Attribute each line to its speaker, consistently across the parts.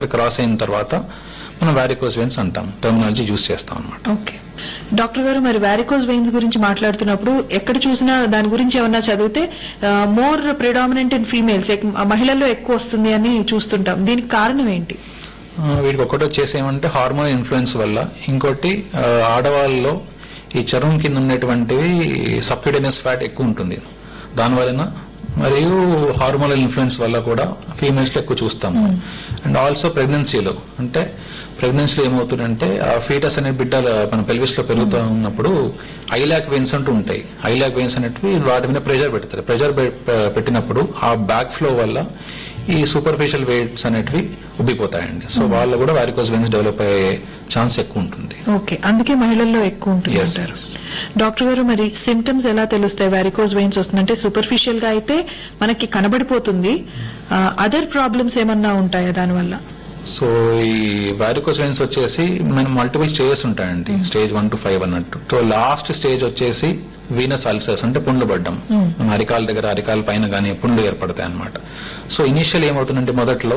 Speaker 1: Cross అయిన తర్వాత మనం వారికోస్ వెయిన్స్ అంటాం టెర్మినాలజీ యూజ్ చేస్తాం అనమాట
Speaker 2: ఓకే డాక్టర్ గారు మరి వారికోస్ వెయిన్స్ గురించి మాట్లాడుతున్నప్పుడు ఎక్కడ చూసినా దాని గురించి ఏమన్నా చదివితే మోర్ ప్రిడామినెంట్ ఇన్ ఫీమేల్స్ మహిళల్లో ఎక్కువ వస్తుంది అని చూస్తుంటాం దీనికి కారణం ఏంటి
Speaker 1: ఆ, వీటికి ఒకటి వచ్చేసి ఏమంటే హార్మోన్ ఇన్ఫ్లుయెన్స్ వల్ల ఇంకోటి ఆ, ఆడవాళ్ళలో ఈ చర్మం కింద ఉండేటువంటివి సబ్క్యూటేనియస్ ఫ్యాట్ ఎక్కువ ఉంటుంది దాని వలన మరియు హార్మోనల్ ఇన్ఫ్లుయెన్స్ వల్ల కూడా ఫీమేల్స్ లో ఎక్కువ చూస్తాము అండ్ ఆల్సో ప్రెగ్నెన్సీలో అంటే ప్రెగ్నెన్సీలో ఏమవుతుందంటే ఆ ఫీటస్ అనే బిడ్డ మన పెల్విస్ లో పెరుగుతూ ఉన్నప్పుడు ఐలాక్ వెయిన్స్ అంటూ ఉంటాయి ఐలాక్ వెయిన్స్ అనేటివి వాటి మీద ప్రెషర్ పెడతారు ప్రెషర్ పెట్టినప్పుడు ఆ బ్యాక్ ఫ్లో వల్ల ఈ సూపర్ఫిషియల్ వెయిట్స్ అనేటివి ఉబ్బిపోతాయండి సో వాళ్ళు కూడా వారికోస్ వెయిన్స్ డెవలప్ అయ్యే ఛాన్స్ ఎక్కువ ఉంటుంది
Speaker 2: ఓకే అందుకే మహిళల్లో ఎక్కువ ఉంటుంది
Speaker 1: Yes,
Speaker 2: అంటారు
Speaker 1: yes.
Speaker 2: డాక్టర్ గారు మరి సిమ్టమ్స్ ఎలా తెలుస్తాయి వారికోస్ వెయిన్స్ వస్తుందంటే సూపర్ఫిషియల్ గా అయితే మనకి కనబడిపోతుంది అదర్ ప్రాబ్లమ్స్ ఏమన్నా ఉంటాయా దానివల్ల
Speaker 1: సో ఈ వారికోస్ వెయిన్స్ వచ్చేసి మనం మల్టిపుల్ స్టేజెస్ ఉంటాయండి స్టేజ్ వన్ టు ఫైవ్ అన్నట్టు సో లాస్ట్ స్టేజ్ వచ్చేసి వీనస్ అల్సర్స్ అంటే పుండ్లు పడ్డం
Speaker 2: Hmm.
Speaker 1: మన అరికాల దగ్గర అరికాల పైన కానీ పుండ్లు ఏర్పడతాయి అన్నమాట సో ఇనీషియల్ ఏమవుతుందంటే మొదట్లో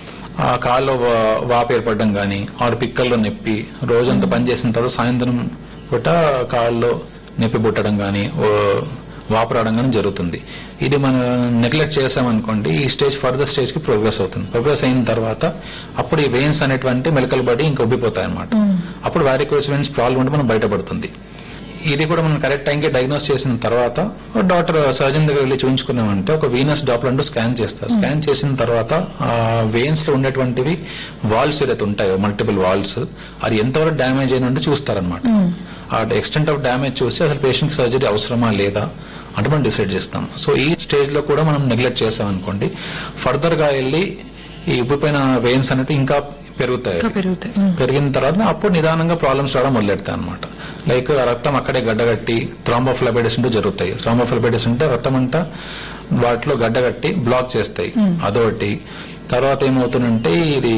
Speaker 1: ఆ కాల్లో వా- వాపు ఏర్పడడం కానీ ఆరు పిక్కల్లో నొప్పి రోజంతా పనిచేసిన తర్వాత సాయంత్రం పూట కాల్లో నొప్పి పుట్టడం కానీ వాపు రావడం కానీ జరుగుతుంది ఇది మనం నెగ్లెక్ట్ చేసామనుకోండి ఈ స్టేజ్ ఫర్దర్ స్టేజ్ కి ప్రోగ్రెస్ అవుతుంది ప్రోగ్రెస్ అయిన తర్వాత అప్పుడు ఈ వెయిన్స్ అనేటువంటి మెలకలు పడి ఇంకా ఉబ్బిపోతాయి అనమాట అప్పుడు వారికోస్ వెయిన్స్ ప్రాబ్లం ఉంటే మనం బయటపడుతుంది ఇది కూడా మనం కరెక్ట్ టైంకి డయాగ్నోస్ చేసిన తర్వాత డాక్టర్ సర్జన్ దగ్గర వెళ్ళి చూపించుకున్నామంటే ఒక వీనస్ డాప్లర్ అంటూ స్కాన్ చేస్తారు స్కాన్ చేసిన తర్వాత వెయిన్స్ లో ఉండేటువంటివి వాల్స్ ఏదైతే ఉంటాయో మల్టిపుల్ వాల్స్ అది ఎంతవరకు డ్యామేజ్ అయినంటే చూస్తారనమాట ఆ ఎక్స్టెంట్ ఆఫ్ డ్యామేజ్ చూసి అసలు పేషెంట్ సర్జరీ అవసరమా లేదా అంటే మనం డిసైడ్ చేస్తాం సో ఈ స్టేజ్ లో కూడా మనం నెగ్లెక్ట్ చేసాం అనుకోండి ఫర్దర్ గా వెళ్ళి ఈ ఉబ్బిపోయిన వెయిన్స్ అనేవి ఇంకా పెరుగుతాయి
Speaker 2: ఇంకా పెరుగుతాయి ఉమ్.
Speaker 1: పెరిగిన తర్వాత అప్పుడు నిదానంగా ప్రాబ్లమ్స్ రావడం మొదలెడతాయి అనమాట లైక్ రక్తం అక్కడే గడ్డగట్టి థ్రాంబోఫ్లబైటిస్ ఉంటూ జరుగుతాయి థ్రాంబోఫ్లబైటిస్ అంటే రక్తం అంతా వాటిలో గడ్డగట్టి బ్లాక్ చేస్తాయి అదొకటి తర్వాత ఏమవుతుందంటే ఇది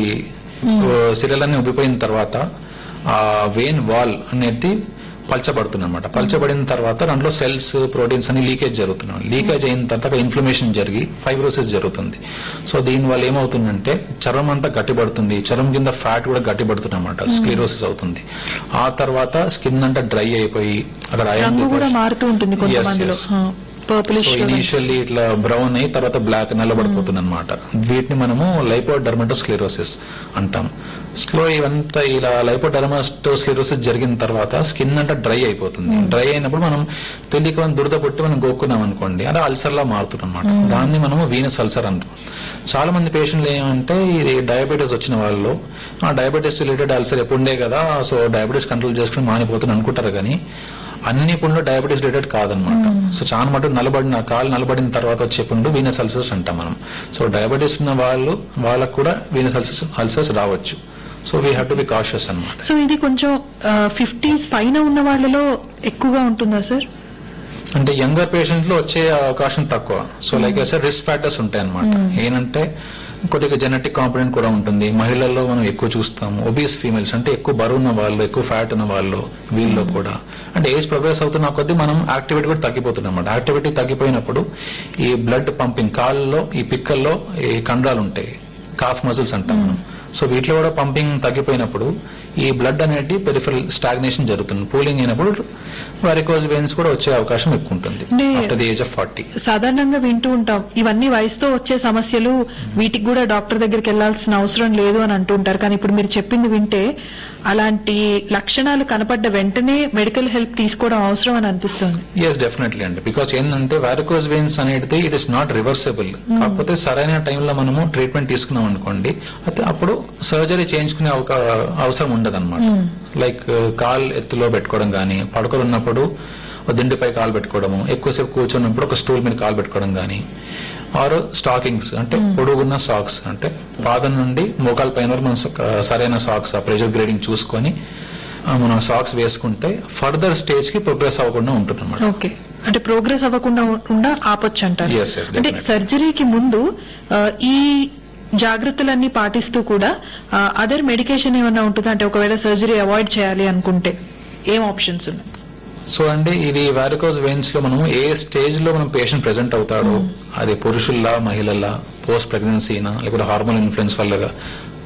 Speaker 1: సిరలన్నీ ఉబ్బిపోయిన తర్వాత ఆ వెయిన్ వాల్ అనేది పల్చబడుతుంది అనమాట పల్చబడిన తర్వాత దాంట్లో సెల్స్ ప్రోటీన్స్ అని లీకేజ్ జరుగుతున్నాయి లీకేజ్ అయిన తర్వాత ఇన్ఫ్లమేషన్ జరిగి ఫైబ్రోసిస్ జరుగుతుంది సో దీని వల్ల ఏమవుతుందంటే చర్మం అంతా గట్టిపడుతుంది చర్మం కింద ఫ్యాట్ కూడా గట్టిపడుతుంది అనమాట స్క్లీరోసిస్ అవుతుంది ఆ తర్వాత స్కిన్ అంతా డ్రై అయిపోయి అక్కడ iron
Speaker 2: రంగు కూడా
Speaker 1: deposition-
Speaker 2: మారుతూ ఉంటుంది కొంతమందిలో
Speaker 1: yes.
Speaker 2: పర్పులిష్
Speaker 1: సో ఇనీషియల్లీ ఇట్లా బ్రౌన్ అయ్యి తర్వాత బ్లాక్ నల్లబడిపోతుంది అనమాట వీటిని మనము లైపోడర్మటోస్క్లెరోసిస్ అంటాం స్లో ఇవంతా ఇలా లైపోడర్మటోస్క్లెరోసిస్ జరిగిన తర్వాత స్కిన్ అంతా డ్రై అయిపోతుంది డ్రై అయినప్పుడు మనం తెలియక దురద పుట్టి మనం గోక్కున్నాం అనుకోండి అది అల్సర్ లా మారుతుంది అనమాట దాన్ని మనము వీనస్ అల్సర్ అంటాం చాలా మంది పేషెంట్లు ఏమంటే ఇది డయాబెటీస్ వచ్చిన వాళ్ళు ఆ డయాబెటీస్ రిలేటెడ్ అల్సర్ ఎప్పుడు ఉండే కదా సో డయాబెటీస్ కంట్రోల్ చేసుకుని మానిపోతుంది అనుకుంటారు కానీ అన్ని పుండ్లు డయాబెటీస్ రిలేటెడ్ కాదనమాట సో చాలా మటు నలబడిన కాలు నలబడిన తర్వాత వచ్చే పుండు వీనస్ అల్సర్స్ అంటాం మనం సో డయాబెటీస్ ఉన్న వాళ్ళు వాళ్ళకు కూడా వీనస్ అల్సర్స్ అల్సర్స్ రావచ్చు so we have to be cautious అనమాట
Speaker 2: సో ఇది కొంచెం ఫిఫ్టీస్ పైన ఉన్న వాళ్ళలో ఎక్కువగా ఉంటుందా సార్
Speaker 1: అంటే యంగర్ పేషెంట్స్ లో వచ్చే అవకాశం తక్కువ so like sir risk factors ఉంటాయి అనమాట ఏంటంటే కొద్దిగా జెనెటిక్ కాంపోనెంట్ కూడా ఉంటుంది మహిళల్లో మనం ఎక్కువ చూస్తాము ఒబీస్ ఫీమేల్స్ అంటే ఎక్కువ బరువు ఉన్న వాళ్ళు ఎక్కువ ఫ్యాట్ ఉన్న వాళ్ళు వీళ్ళలో కూడా అంటే ఏజ్ ప్రోగ్రెస్ అవుతున్న కొద్దీ మనం యాక్టివిటీ కూడా తగ్గిపోతుంది అనమాట యాక్టివిటీ తగ్గిపోయినప్పుడు ఈ బ్లడ్ పంపింగ్ కాళ్ళలో ఈ పిక్కల్లో ఈ కండరాలు ఉంటాయి కాఫ్ మజిల్స్ అంటాం మనం సో వీటిలో కూడా పంపింగ్ తగ్గిపోయినప్పుడు ఈ బ్లడ్ అనేది పెరిఫరల్ స్టాగ్నేషన్ జరుగుతుంది కూలింగ్ అయినప్పుడు వారికోజ్ వెయిన్స్ కూడా వచ్చే అవకాశం ఎక్కువ ఉంటుంది
Speaker 2: అంటే-
Speaker 1: after the age of forty
Speaker 2: సాధారణంగా వింటూ ఉంటాం ఇవన్నీ వయసుతో వచ్చే సమస్యలు వీటికి కూడా డాక్టర్ దగ్గరికి వెళ్లాల్సిన అవసరం లేదు అని అంటూ ఉంటారు కానీ ఇప్పుడు మీరు చెప్పింది వింటే అలాంటి లక్షణాలు కనపడ్డ వెంటనే మెడికల్ హెల్ప్ తీసుకోవడం అవసరం అని అనిపిస్తుంది
Speaker 1: ఎస్ డెఫినెట్లీ అండి బికాస్ ఏంటంటే వారికోజ్ వెయిన్స్ అనేది ఇట్ ఇస్ నాట్ రివర్సబుల్ కాకపోతే సరైన టైంలో మనము ట్రీట్మెంట్ తీసుకున్నాం అనుకోండి అయితే అప్పుడు సర్జరీ చేయించుకునే అవకా- అవసరం ఉండదు అనమాట లైక్ కాల్ ఎత్తులో పెట్టుకోవడం కానీ పడుకొని ఉన్నప్పుడు ఒక దిండుపై కాలు పెట్టుకోవడము ఎక్కువసేపు కూర్చున్నప్పుడు ఒక స్టూల్ మీద కాలు పెట్టుకోవడం కానీ ఆర్ స్టాకింగ్స్ అంటే పొడుగున్న సాక్స్ అంటే పాదం నుండి మోకాల పైన వరకు మనం స- సరైన సాక్స్ ఆ ప్రెషర్ గ్రేడింగ్ చూసుకొని ఆ, మనం సాక్స్ వేసుకుంటే ఫర్దర్ స్టేజ్ కి ప్రోగ్రెస్ అవ్వకుండా ఉంటుంది అనమాట
Speaker 2: ఓకే అంటే ప్రోగ్రెస్ అవ్వకుండా ఉండకుండా ఆపొచ్చు అంటారు
Speaker 1: Yes, yes,
Speaker 2: అంటే
Speaker 1: definitely.
Speaker 2: సర్జరీకి ముందు ఆ, ఈ జాగ్రత్తలన్నీ పాటిస్తూ కూడా అదర్ మెడికేషన్ ఏమైనా ఉంటుందా అంటే ఒకవేళ సర్జరీ అవాయిడ్ చేయాలి అనుకుంటే ఏం ఆప్షన్స్ ఉన్నాయి
Speaker 1: సో అండి ఇది వారికోజ్ వెయిన్స్ లో మనం ఏ స్టేజ్ లో మనం పేషెంట్ ప్రెజెంట్ అవుతాడో అది పురుషుల్లా మహిళల్లా పోస్ట్ ప్రెగ్నెన్సీనా లేకపోతే హార్మోన్ ఇన్ఫ్లుయెన్స్ వల్లగా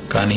Speaker 1: కానీ